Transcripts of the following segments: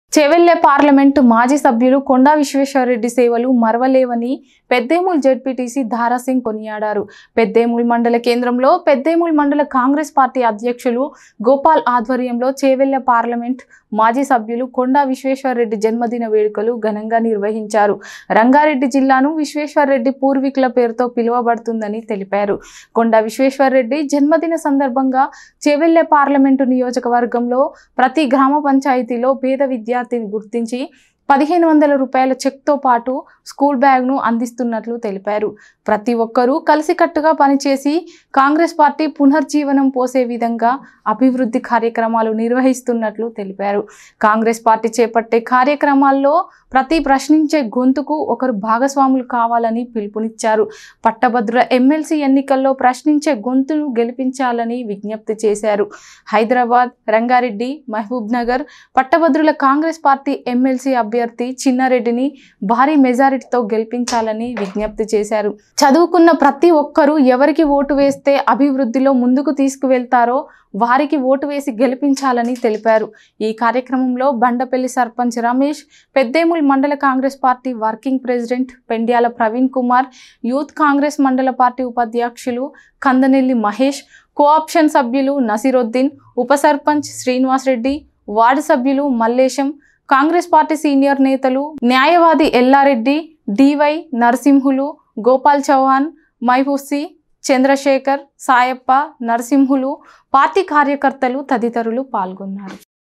చెవెల్లె parliament మాజీ సభ్యులు కొండా విశ్వేశ్వరరెడ్డి సేవలు మరవలేవని పెద్దేముల్ జెడ్పీటీసీ ధారాసింగ్ కొనియాడారు పెద్దేముల్ మండల కేంద్రంలో పెద్దేముల్ మండల కాంగ్రెస్ పార్టీ అధ్యక్షులు గోపాల్ ఆధ్వర్యంలో చేవెల్లె పార్లమెంట్ మాజీ సభ్యులు కొండా విశ్వేశ్వరరెడ్డి జన్మదిన వేడుకలు ఘనంగా నిర్వహించారు రంగారెడ్డి జిల్లాను విశ్వేశ్వరరెడ్డి పూర్వీకుల పేరుతో పిలువబడుతుందని తెలిపారు కొండా విశ్వేశ్వరరెడ్డి జన్మదిన సందర్భంగా చేవెల్లె పార్లమెంటు నియోజకవర్గంలో ప్రతి గ్రామ పంచాయతీలో పేద విద్యార్థిని గుర్తించి పదిహేను వందల రూపాయల చెక్తో పాటు స్కూల్ బ్యాగ్ను అందిస్తున్నట్లు తెలిపారు ప్రతి ఒక్కరూ కలిసికట్టుగా పనిచేసి కాంగ్రెస్ పార్టీ పునర్జీవనం పోసే విధంగా అభివృద్ధి కార్యక్రమాలు నిర్వహిస్తున్నట్లు తెలిపారు కాంగ్రెస్ పార్టీ చేపట్టే కార్యక్రమాల్లో ప్రతి ప్రశ్నించే గొంతుకు ఒకరు భాగస్వాములు కావాలని పిలుపునిచ్చారు పట్టభద్రుల ఎమ్మెల్సీ ఎన్నికల్లో ప్రశ్నించే గొంతును గెలిపించాలని విజ్ఞప్తి చేశారు హైదరాబాద్ రంగారెడ్డి మహబూబ్ నగర్ పట్టభద్రుల కాంగ్రెస్ పార్టీ ఎమ్మెల్సీ అభ్యర్థి చిన్నారెడ్డిని భారీ మెజారిటీతో గెలిపించాలని విజ్ఞప్తి చేశారు చదువుకున్న ప్రతి ఒక్కరూ ఎవరికి ఓటు వేస్తే అభివృద్ధిలో ముందుకు తీసుకువెళ్తారో వారికి ఓటు వేసి గెలిపించాలని తెలిపారు ఈ కార్యక్రమంలో బండపల్లి సర్పంచ్ రమేష్ పెద్దేముల్ మండల Congress party working president Pendyala Praveen Kumar youth Congress మండల పార్టీ ఉపాధ్యక్షులు కందనెల్లి మహేష్ కోఆప్షన్ సభ్యులు నసీరుద్దీన్ ఉప సర్పంచ్ శ్రీనివాస్ రెడ్డి వార్డు సభ్యులు మల్లేశం కాంగ్రెస్ పార్టీ సీనియర్ నేతలు న్యాయవాది ఎల్లారెడ్డి డివై నరసింహులు గోపాల్ చౌహాన్ మైహుస్సి చంద్రశేఖర్ సాయప్ప నరసింహులు పార్టీ కార్యకర్తలు తదితరులు పాల్గొన్నారు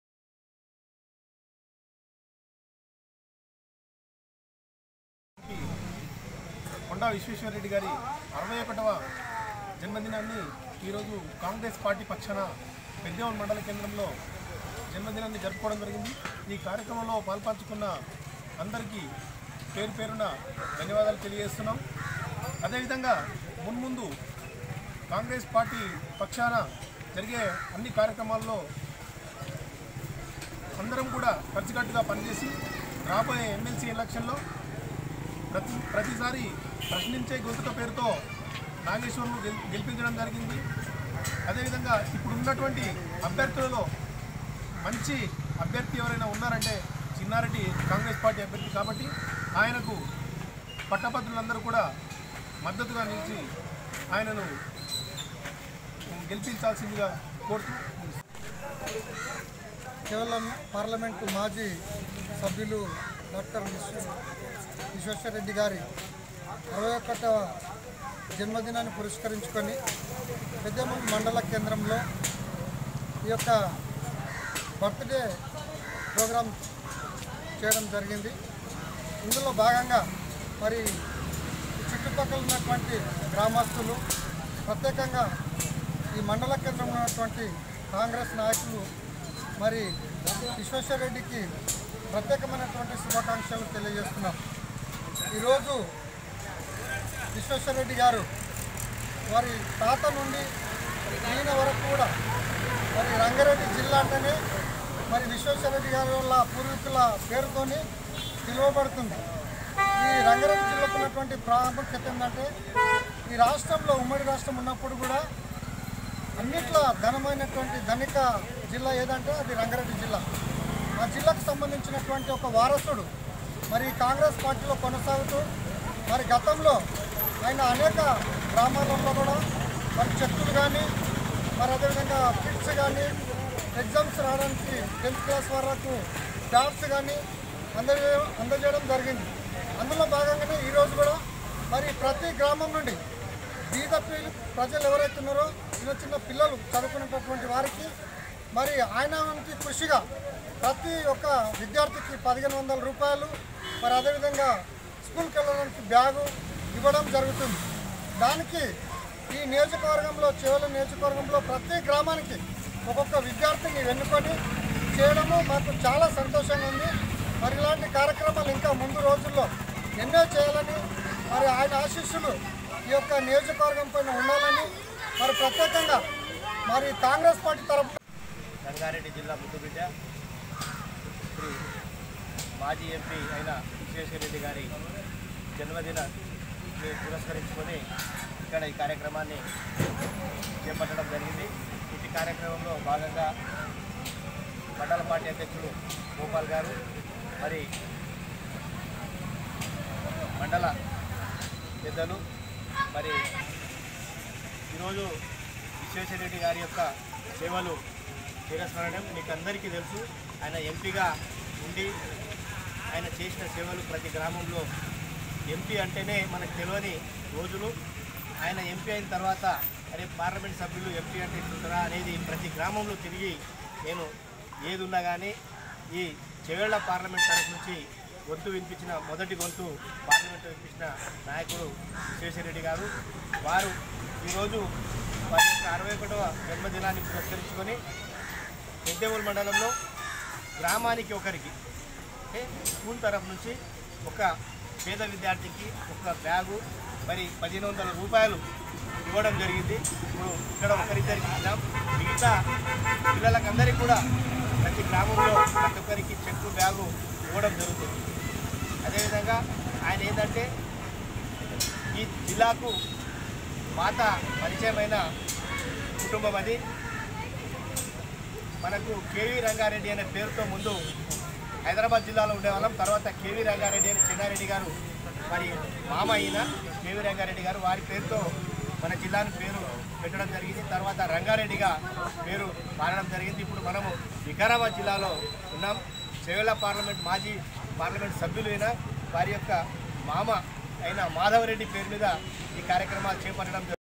కొండా విశ్వేశ్వరరెడ్డి గారి అరవై ఒకటవ జన్మదినాన్ని ఈరోజు కాంగ్రెస్ పార్టీ పక్షాన పెద్దేవన్ మండల కేంద్రంలో జన్మదినాన్ని జరుపుకోవడం జరిగింది ఈ కార్యక్రమంలో పాల్పంచుకున్న అందరికీ పేరు పేరున ధన్యవాదాలు తెలియజేస్తున్నాం అదేవిధంగా మున్ముందు కాంగ్రెస్ పార్టీ పక్షాన జరిగే అన్ని కార్యక్రమాల్లో అందరం కూడా కలిసికట్టుగా పనిచేసి రాబోయే ఎమ్మెల్సీ ఎలక్షన్లో ప్రతి ప్రతిసారి ప్రశ్నించే గొంతుక పేరుతో నాగేశ్వరం గెల్ గెలిపించడం జరిగింది అదేవిధంగా ఇప్పుడు ఉన్నటువంటి అభ్యర్థులలో మంచి అభ్యర్థి ఎవరైనా ఉన్నారంటే చిన్నారెడ్డి కాంగ్రెస్ పార్టీ అభ్యర్థి కాబట్టి ఆయనకు పట్టభద్రులందరూ కూడా మద్దతుగా నిలిచి ఆయనను గెలిపించాల్సిందిగా కోరుతూ కేవలం పార్లమెంటు మాజీ సభ్యులు డాక్టర్ విశ్వ విశ్వేశ్వరరెడ్డి గారి అరవై ఒకటవ జన్మదినాన్ని పురస్కరించుకొని పెద్దమూరు మండల కేంద్రంలో ఈ యొక్క బర్త్డే ప్రోగ్రాం చేయడం జరిగింది ఇందులో భాగంగా మరి ఈ చుట్టుపక్కల ఉన్నటువంటి గ్రామస్తులు ప్రత్యేకంగా ఈ మండల కేంద్రంలో ఉన్నటువంటి కాంగ్రెస్ నాయకులు మరి విశ్వేశ్వరరెడ్డికి ప్రత్యేకమైనటువంటి శుభాకాంక్షలు తెలియజేస్తున్నాం ఈరోజు విశ్వేశ్వరరెడ్డి గారు వారి తాత నుండి ఈయన వరకు కూడా మరి రంగారెడ్డి జిల్లా అంటేనే మరి విశ్వేశ్వరరెడ్డి గారి వాళ్ళ పూర్వీకుల పేరుతోని పిలువబడుతుంది ఈ రంగారెడ్డి జిల్లాకు ఉన్నటువంటి ప్రాముఖ్యత ఏంటంటే ఈ రాష్ట్రంలో ఉమ్మడి రాష్ట్రం ఉన్నప్పుడు కూడా అన్నిట్లా ఘనమైనటువంటి ధనిక జిల్లా ఏదంటే అది రంగారెడ్డి జిల్లా ఆ జిల్లాకు సంబంధించినటువంటి ఒక వారసుడు మరి కాంగ్రెస్ పార్టీలో కొనసాగుతూ మరి గతంలో ఆయన అనేక గ్రామాలలో కూడా మరి చెక్కులు కానీ మరి అదేవిధంగా కిట్స్ కానీ ఎగ్జామ్స్ రావడానికి టెన్త్ క్లాస్ వరకు ప్యాడ్స్ కానీ అందజే అందజేయడం జరిగింది అందులో భాగంగానే ఈరోజు కూడా మరి ప్రతి గ్రామం నుండి బీద పి- ప్రజలు ఎవరైతే ఉన్నారో చిన్న చిన్న పిల్లలు చదువుకునేటటువంటి వారికి మరి ఆయనకి కృషిగా ప్రతి ఒక్క విద్యార్థికి పదిహేను వందల రూపాయలు మరి అదేవిధంగా స్కూల్కి వెళ్ళడానికి బ్యాగు ఇవ్వడం జరుగుతుంది దానికి ఈ నియోజకవర్గంలో చేవల నియోజకవర్గంలో ప్రతి గ్రామానికి ఒక్కొక్క విద్యార్థిని ఎన్నుకొని చేయడము మాకు చాలా సంతోషంగా ఉంది మరి ఇలాంటి కార్యక్రమాలు ఇంకా ముందు రోజుల్లో ఎన్నో చేయాలని మరి ఆయన ఆశీస్సులు ఈ యొక్క నియోజకవర్గం పైన ఉండాలని మరి ప్రత్యేకంగా మరి కాంగ్రెస్ పార్టీ తరఫున రంగారెడ్డి జిల్లా ముద్దుబిడ్డ శ్రీ మాజీ ఎంపీ అయిన విశ్వేశ్వరరెడ్డి గారి జన్మదిన పురస్కరించుకొని ఇక్కడ ఈ కార్యక్రమాన్ని చేపట్టడం జరిగింది ఈ కార్యక్రమంలో భాగంగా మండల పార్టీ అధ్యక్షుడు గోపాల్ గారు మరి మండల పెద్దలు మరి ఈరోజు విశ్వేశ్వరరెడ్డి గారి యొక్క సేవలు చిరస్మరణం మీకు అందరికీ తెలుసు ఆయన ఎంపీగా ఉండి ఆయన చేసిన సేవలు ప్రతి గ్రామంలో ఎంపీ అంటేనే మనకు తెలియని రోజులు ఆయన ఎంపీ అయిన తర్వాత అరే పార్లమెంట్ సభ్యులు ఎంపీ అంటే ఇట్లుంటారా అనేది ప్రతి గ్రామంలో తిరిగి నేను ఏది ఉన్నా కానీ ఈ చెవేళ్ల పార్లమెంట్ తరఫు నుంచి గొంతు వినిపించిన మొదటి గొంతు పార్లమెంట్ వినిపించిన నాయకుడు విశ్వేశ్వరరెడ్డి గారు వారు ఈరోజు వారి యొక్క అరవై ఒకటవ జన్మదినాన్ని పురస్కరించుకొని పెద్దేవుల మండలంలో గ్రామానికి ఒకరికి అంటే స్కూల్ తరఫు నుంచి ఒక పేద విద్యార్థికి ఒక బ్యాగు మరి పదిహేను వందల రూపాయలు ఇవ్వడం జరిగింది ఇప్పుడు ఇక్కడ ఒకరిద్దరికి ఇచ్చాం మిగతా పిల్లలకందరికీ కూడా ప్రతి గ్రామంలో ప్రతి ఒక్కరికి చెక్కు బ్యాగు ఇవ్వడం జరుగుతుంది అదేవిధంగా ఆయన ఏంటంటే ఈ జిల్లాకు పాత పరిచయమైన కుటుంబం అది మనకు కేవీ రంగారెడ్డి అనే పేరుతో ముందు హైదరాబాద్ జిల్లాలో ఉండేవాళ్ళం తర్వాత కేవీ రంగారెడ్డి అని చిన్నారెడ్డి గారు మరి మామ అయిన కేవీ రంగారెడ్డి గారు వారి పేరుతో మన జిల్లాని పేరు పెట్టడం జరిగింది తర్వాత రంగారెడ్డిగా పేరు మారడం జరిగింది ఇప్పుడు మనము వికారాబాద్ జిల్లాలో ఉన్నాం చెవేల పార్లమెంట్ మాజీ పార్లమెంట్ సభ్యులైన వారి యొక్క మామ అయిన మాధవరెడ్డి పేరు మీద ఈ కార్యక్రమాలు చేపట్టడం జరుగుతుంది.